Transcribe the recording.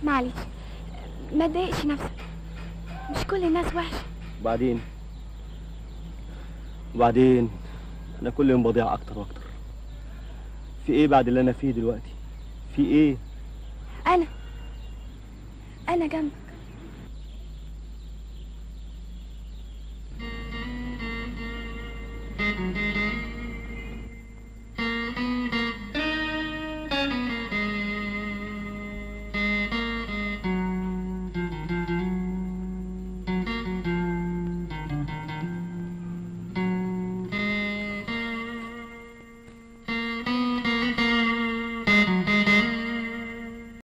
معلش ما تضايقش نفسك مش كل الناس وحشه وبعدين وبعدين انا كل يوم بضيع اكتر واكتر في ايه بعد اللي انا فيه دلوقتي في ايه انا انا جنبك